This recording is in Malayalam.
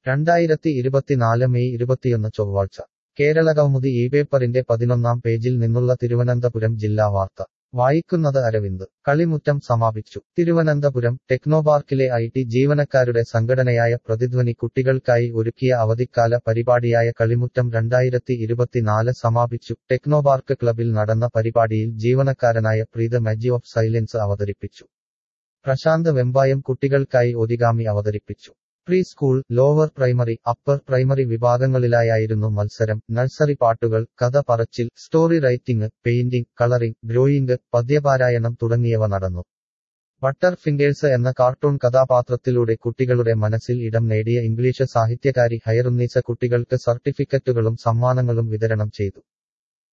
രണ്ടായിരത്തി ഇരുപത്തിനാല് മെയ് ഇരുപത്തിയൊന്ന് ചൊവ്വാഴ്ച കേരളകൗമുദി ഈ പേപ്പറിന്റെ പതിനൊന്നാം പേജിൽ നിന്നുള്ള തിരുവനന്തപുരം ജില്ലാ വാർത്ത വായിക്കുന്നത് അരവിന്ദ് കളിമുറ്റം സമാപിച്ചു തിരുവനന്തപുരം ടെക്നോപാർക്കിലെ ഐ ടി ജീവനക്കാരുടെ സംഘടനയായ പ്രതിധ്വനി കുട്ടികൾക്കായി ഒരുക്കിയ അവധിക്കാല പരിപാടിയായ കളിമുറ്റം രണ്ടായിരത്തി ഇരുപത്തിനാല് സമാപിച്ചു ടെക്നോപാർക്ക് ക്ലബിൽ നടന്ന പരിപാടിയിൽ ജീവനക്കാരനായ പ്രീത മജി ഓഫ് സൈലൻസ് അവതരിപ്പിച്ചു പ്രശാന്ത് വെമ്പായം കുട്ടികൾക്കായി ഒരിഗാമി അവതരിപ്പിച്ചു preschool lower primary upper primary വിഭാഗങ്ങളിലായായിരുന്നു മത്സരം നഴ്സറി പാട്ടുകൾ കഥ പറച്ചിൽ story writing painting colouring drawing പദ്യപാരായണം തുടങ്ങിയവ നടന്നു ബട്ടർ ഫിംഗേഴ്സ് എന്ന കാർട്ടൂൺ കഥാപാത്രത്തിലൂടെ കുട്ടികളുടെ മനസ്സിൽ ഇടം നേടിയ ഇംഗ്ലീഷ് സാഹിത്യകാരി ഹയറുന്നീസ കുട്ടികൾക്ക് സർട്ടിഫിക്കറ്റുകളും സമ്മാനങ്ങളും വിതരണം ചെയ്തു